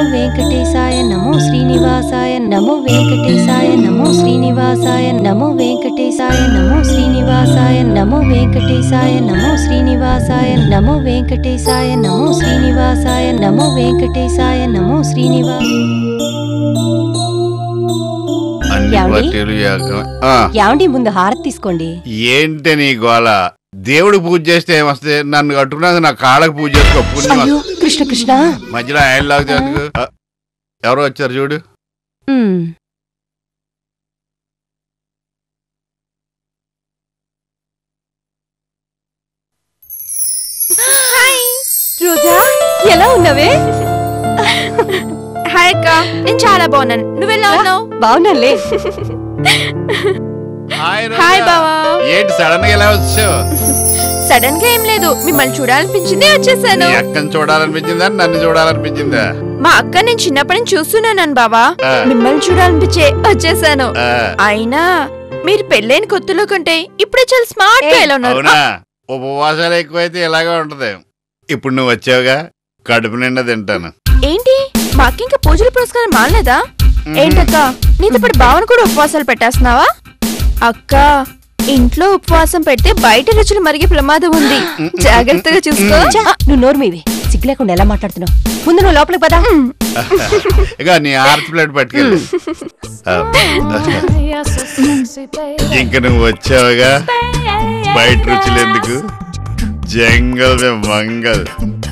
వెంకటేశాయ నమో శ్రీనివాసాయ నమో వెంకటేశాయ నమో శ్రీనివాసాయ నమో వెంకటేశాయ నమో శ్రీనివాసాయ నమో వెంకటేశాయ నమో శ్రీనివాసాయ నమో వెంకటేశాయ నమో శ్రీనివాసాయ నమో వెంకటేశాయ నమో శ్రీనివాస అన్ని ఏమండి? పార్టీలు ఏకమే. ఆ, యాండి ముందు హారతి తీసుకోండి ఏంటి నీ గోల దేవుడు పూజ చేస్తే ఏమొస్తే నన్ను కట్టుకున్నాక నా కాళ్ళకి పూజ చేసుకో పుణ్యం అయ్యో కృష్ణ కృష్ణ మధ్యలో ఆయన లాగా ఎవరో వచ్చారు చూడు ఉమ్. రోజా ఎలా ఉన్నావే హాయ్ అక్క నేను చాలా బాగున్నాను నువ్వెలా ఉన్నావు బాగున్నాలే హాయ్ రోజా. హాయ్ బావా ఏంటి సడన్ గా ఎలా వచ్చావు సడన్ గా ఏం లేదు మిమ్మల్ని చూడాలనిపించింది వచ్చేసాను నీ అక్కని చూడాలనిపించిందా నన్ను చూడాలనిపించిందా మా అక్క నేను చిన్నప్పటి నుంచి చూస్తున్నాను బావా ఆ. మిమ్మల్ని చూడాలనిపించే వచ్చేసాను ఆ, అయినా మీరు పెళ్ళైన కొత్తలో కంటే ఇప్పుడే చాలా స్మార్ట్ గా ఎలా ఉన్నారు అవునా ఉపవాసాలు ఎక్కువైతే ఇలాగే ఉంటది ఇప్పుడు నువ్వు వచ్చావుగా కడుపు నిండా తింటాను ఏంటి మా అక్క ఇంకా పూజల పురస్కారం మానలేదా ఏంటక్క నీతో పాటు భావన కూడా ఉపవాసాలు పెట్టేస్తున్నావా అక్క ఇంట్లో ఉపవాసం పెడితే బయట రుచులు మరిగే ప్రమాదం ఉంది జాగ్రత్తగా చూసుకో ఛ, నువ్వు నోరు మీవి సిగ్గు లేకుండా ఎలా మాట్లాడుతున్నావు ముందు నువ్వు లోపలికి పదా ఇక నీ ఆర్త్ ప్లేట్ పట్టుకెళ్ళి ఇంక నువ్వు వచ్చావుగా బయట రుచులు ఎందుకు జంగల్ మే మంగల్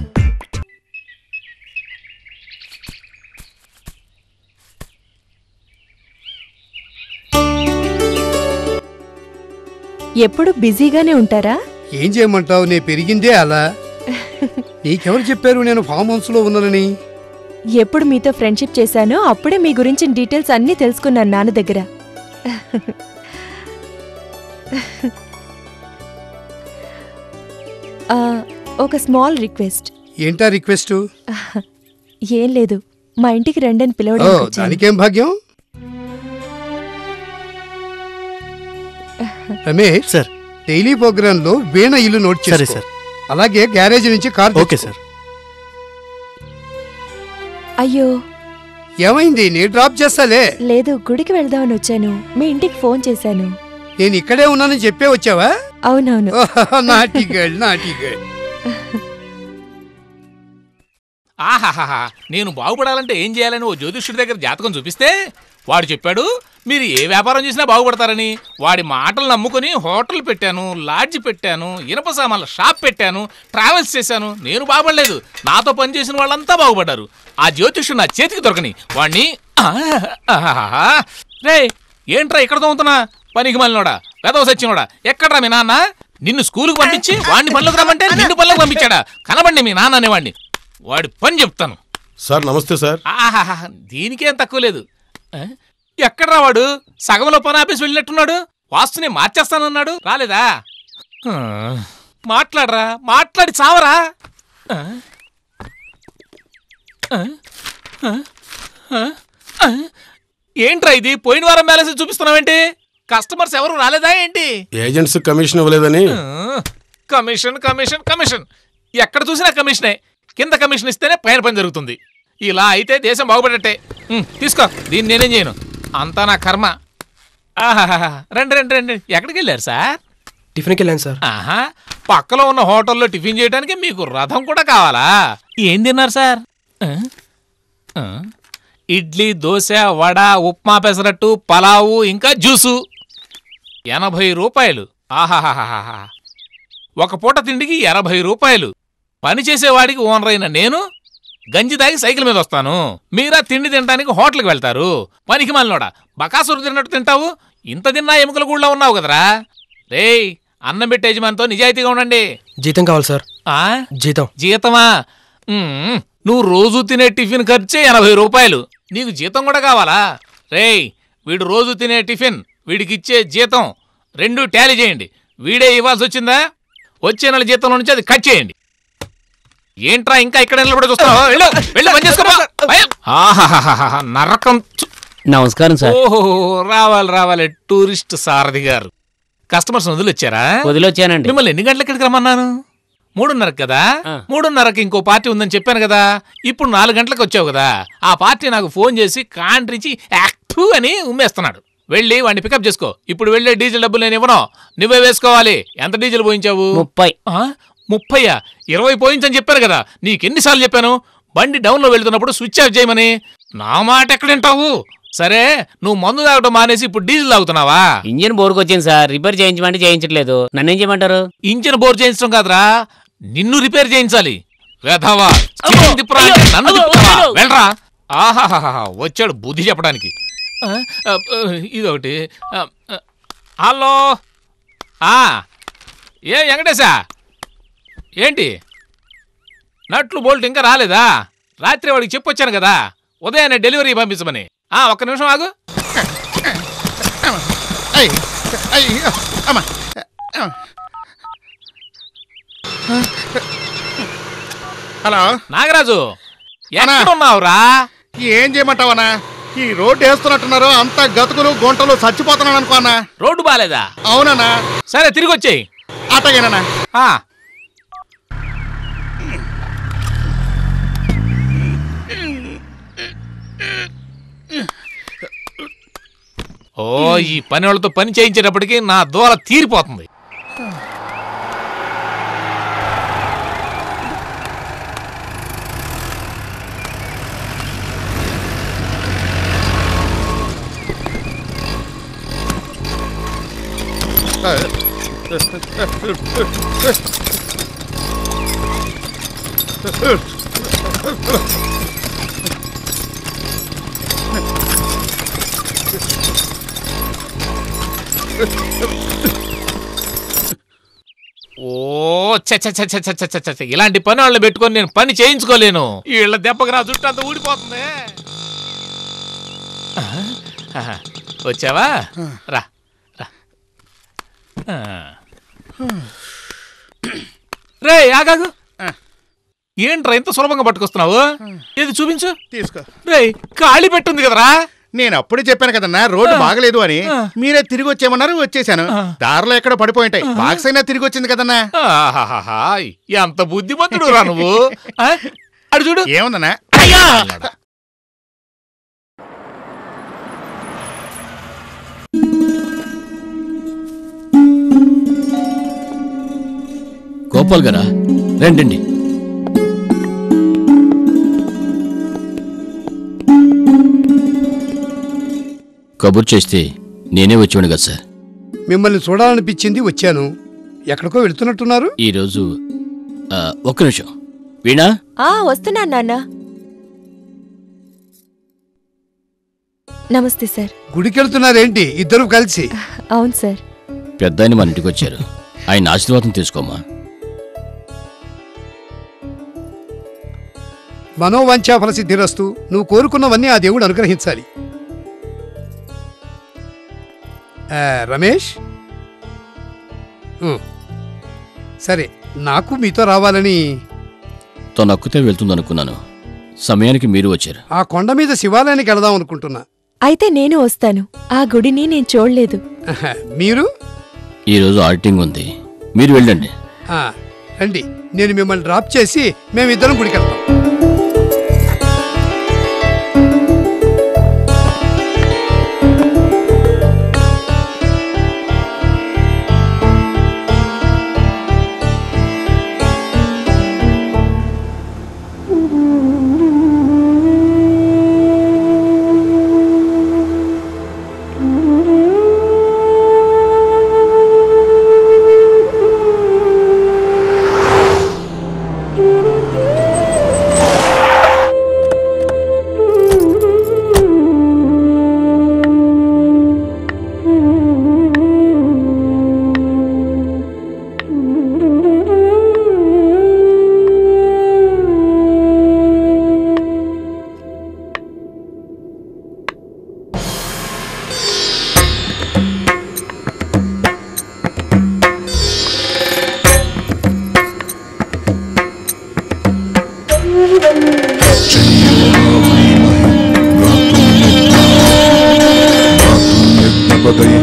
ఎప్పుడు బిజీగానే ఉంటారా ఏం చేయమంటావు నేను పెరిగిందే అలా నీకెవరు చెప్పారు నేను ఫామ్ హౌస్ లో ఉన్నానని ఎప్పుడు మీతో ఫ్రెండ్షిప్ చేశానో అప్పుడే మీ గురించిన డీటెయిల్స్ అన్నీ తెలుసుకున్నాను నాన్న దగ్గర ఆ, ఒక స్మాల్ రిక్వెస్ట్ ఏంటా రిక్వెస్ట్ ఏం లేదు మా ఇంటికి రండని ఓ పిలవడానికి వచ్చాను. దానికేం భాగ్యం రమేష్ సార్ డైలీ ప్రోగ్రామ్ లో వీణ ఇల్లు నోట్ సరే చేసుకో సార్ అలాగే గ్యారేజ్ నుంచి కార్ ఓకే తెచ్చుకో. సార్ అయ్యో ఏమైంది నేను డ్రాప్ చేస్తాలే లేదు గుడికి వెళ్దామని వచ్చాను మీ ఇంటికి ఫోన్ చేశాను నేను ఇక్కడే ఉన్నానని చెప్పే వచ్చావా అవునవును నాటి గర్ల్ నాటి గర్ల్ ఆహాహాహా నేను బాగుపడాలంటే ఏం చేయాలని ఓ జ్యోతిష్యుడి దగ్గర జాతకం చూపిస్తే వాడు చెప్పాడు మీరు ఏ వ్యాపారం చేసినా బాగుపడతారని వాడి మాటలు నమ్ముకుని హోటల్ పెట్టాను లాడ్జ్ పెట్టాను ఇనప సామాన్ల షాప్ పెట్టాను ట్రావెల్స్ చేశాను నేను బాగుపడలేదు నాతో పనిచేసిన వాళ్ళంతా బాగుపడ్డారు ఆ జ్యోతిష్యుడు నా చేతికి దొరకని వాణ్ణి ఆహాహాహా. రేయ్ ఏంట్రా ఇక్కడ తోముతున్నా పనికి మళ్ళినోడా పెదవ సచ్చినోడా ఎక్కడ్రా మీ నాన్న నిన్ను స్కూలుకు పంపించి వాడిని పనులకు రమ్మంటే నిన్ను పనులకు పంపించాడా కనబండి మీ నాన్న అనేవాడిని వాడి పని చెప్తాను సార్ నమస్తే సార్ ఆహాహా దీనికేం తక్కువ లేదు ఆ? ఎక్కడ్రా వాడు సగంలో పని ఆఫీస్ వెళ్ళినట్టున్నాడు వాస్తుని మార్చేస్తానన్నాడు రాలేదా ఆ, మాట్లాడరా మాట్లాడి చావరా ఆ? ఆ? ఆ? ఆ? ఆ? ఏంట్రా ఇది పోయిన వారం బ్యాలెన్స్ చూపిస్తున్నావేంటి కస్టమర్స్ ఎవరు రాలేదా ఏంటి ఏజెంట్స్ కమిషన్ ఇవ్వలేదని ఆ, కమిషన్ కమిషన్ కమిషన్ ఎక్కడ చూసినా కమిషనే కింద కమిషన్ ఇస్తేనే పైన పని జరుగుతుంది ఇలా అయితే దేశం బాగుపడట్టే ఉమ్, తీసుకో దీన్ని నేనేం చేయను అంతా నా కర్మ ఆహాహా రండి రండి రండి ఎక్కడికి వెళ్ళారు సార్ టిఫిన్కి వెళ్ళాను సార్ ఆహా పక్కలో ఉన్న హోటల్లో టిఫిన్ చేయడానికి మీకు రథం కూడా కావాలా ఏం తిన్నారు సార్ ఆ? ఆ? ఇడ్లీ దోశ వడ ఉప్మా పెసరట్టు పలావు ఇంకా జ్యూసు ఎనభై రూపాయలు ఆహాహాహాహా ఒక పూట తిండికి ఎనభై రూపాయలు పని చేసేవాడికి ఓనర్ అయిన నేను గంజి దాగి సైకిల్ మీద వస్తాను మీరా తిండి తినడానికి హోటల్కి వెళ్తారు పనికి మాలినోడా బకాసురు తిన్నట్టు తింటావు ఇంత తిన్నా ఎముకల గుళ్ళో ఉన్నావు కదరా రేయ్ అన్నం పెట్టే యజమానితో నిజాయితీగా ఉండండి జీతం కావాలి సార్ ఆ జీతం జీతమా ఉమ్, నువ్వు రోజు తినే టిఫిన్ ఖర్చే ఎనభై రూపాయలు నీకు జీతం కూడా కావాలా రేయ్ వీడు రోజు తినే టిఫిన్ వీడికి ఇచ్చే జీతం రెండు టాలీ చేయండి వీడే ఇవ్వాల్సి వచ్చిందా వచ్చే నెల జీతంలో నుంచి అది కట్ చేయండి ఏంట్రా ఇంకా ఇక్కడ నిలబడి చూస్తావు వెళ్ళు వెళ్ళి పని చేసుకో పో. పై. ఆహాహాహాహా, నరకం చు- నమస్కారం సార్ ఓహో రావాలి రావాలి టూరిస్ట్ సారథి గారు కస్టమర్స్ వదిలి వచ్చారా వదిలొచ్చానండి మిమ్మల్ని ఎన్ని గంటలకు ఇక్కడికి రమ్మన్నాను మూడున్నరకు కదా ఆ. మూడున్నరకి ఇంకో పార్టీ ఉందని చెప్పాను కదా ఇప్పుడు నాలుగు గంటలకు వచ్చావు కదా ఆ పార్టీ నాకు ఫోన్ చేసి కాంట్రించి యాక్టివ్ అని ఉమ్మేస్తున్నాడు వెళ్ళి వాడిని పికప్ చేసుకో ఇప్పుడు వెళ్ళే డీజిల్ డబ్బులు నేను ఇవ్వను నువ్వే వేసుకోవాలి ఎంత డీజిల్ పోయించావు ముప్పై ఆ? ముప్పయ్యా ఇరవై పోయించని చెప్పాను కదా నీకెన్నిసార్లు చెప్పాను బండి డౌన్లో వెళ్తున్నప్పుడు స్విచ్ ఆఫ్ చేయమని నా మాట ఎక్కడింటావు సరే నువ్వు మందు తాగడం మానేసి ఇప్పుడు డీజిల్ తాగుతున్నావా ఇంజిన్ బోర్కు వచ్చింది సార్ రిపేర్ చేయించమంటే చేయించట్లేదు నన్ను ఏం చేయమంటారు ఇంజిన్ బోర్ చేయించడం కాదురా నిన్ను రిపేర్ చేయించాలి వేధవా అబ్బో! చీటింగ్ తిప్పురా అంటే అయ్యో! నన్ను అయ్యో! తిప్పుతావా? అయ్యో! వెళ్ళరా ఆహాహాహా వచ్చాడు బుద్ధి చెప్పడానికి ఆ, ఆ, ఆ, ఇదొకటి ఆ, ఆ, హలో ఆ, ఏ వెంకటేశా ఏంటి నట్లు బోల్ట్ ఇంకా రాలేదా రాత్రి వాడికి చెప్పొచ్చాను కదా ఉదయాన్నే డెలివరీ పంపించమని ఆ ఒక్క నిమిషం ఆగు అయ్, అయ్, అమ్మా. హలో నాగరాజు అన్నా. ఎక్కడున్నావురా ఏం చేయమంటావన్నా ఈ రోడ్డు వేస్తున్నట్టున్నారు అంత గతుకులు గుంటలు చచ్చిపోతున్నాను అనుకో అన్నా రోడ్డు బాలేదా అవునన్నా సరే తిరిగి వచ్చేయి అట్టగేనన్నా ఆ. ఓ ఈ పని వాళ్ళతో పని చేయించేటప్పటికి నా దూల తీరిపోతుంది ఓ చ్చ చ్చ చ్చ చ్చ చ్చ చ్చ చ్చ చ్చ. ఇలాంటి పని వాళ్ళని పెట్టుకొని నేను పని చేయించుకోలేను వీళ్ళ దెబ్బకి నా జుట్టు అంతా ఊడిపోతుంది ఆ, ఆహా. వచ్చావా రా రా ఆ. రే ఆగాగు ఏంట్రా ఇంత సులభంగా పట్టుకొస్తున్నావు ఏది చూపించు తీసుకో రే ఖాళీ పెట్టుంది కదరా నేను అప్పుడే చెప్పాను కదన్నా రోడ్డు ఆ. బాగలేదు అని ఆ. మీరే తిరిగి వచ్చేయమన్నారు వచ్చేసాను ఆ. దారిలో ఎక్కడ పడిపోయి ఉంటాయి బాక్స్ అయినా తిరిగి వచ్చింది కదన్నా ఆహాహాహా, ఎంత బుద్ధిమంతుడు రా నువ్వు ఆ? అడు చూడు ఏముందన్నా గోపాల్ గారా రండి కబుర్ చేస్తే నేనే వచ్చేవాడు కదా సార్ మిమ్మల్ని చూడాలనిపించింది వచ్చాను ఎక్కడికో వెళ్తున్నట్టున్నారు ఈరోజు ఆ, ఒక్క నిమిషం వీణా ఆ వస్తున్నాను నాన్న నమస్తే సార్ గుడికి వెళ్తున్నారేంటి ఇద్దరు కలిసి అవును సార్ పెద్ద ఆయన మన ఇంటికి వచ్చారు ఆయన ఆశీర్వాదం తీసుకోమా మనోవాంఛా ఫలసిద్ధిరస్తు నువ్వు కోరుకున్నవన్నీ ఆ దేవుడు అనుగ్రహించాలి ఆ, రమేష్ ఉం. సరే నాకు మీతో రావాలని తను అక్కుతే వెళ్తుందనుకున్నాను సమయానికి మీరు వచ్చారు ఆ కొండ మీద శివాలయానికి వెళదాం అనుకుంటున్నా అయితే నేను వస్తాను ఆ గుడిని నేను చూడలేదు ఆహా, మీరు ఈరోజు ఆడిటింగ్ ఉంది మీరు వెళ్ళండి ఆ, రండి నేను మిమ్మల్ని డ్రాప్ చేసి మేమిద్దరం గుడికి వెళ్తాం పదై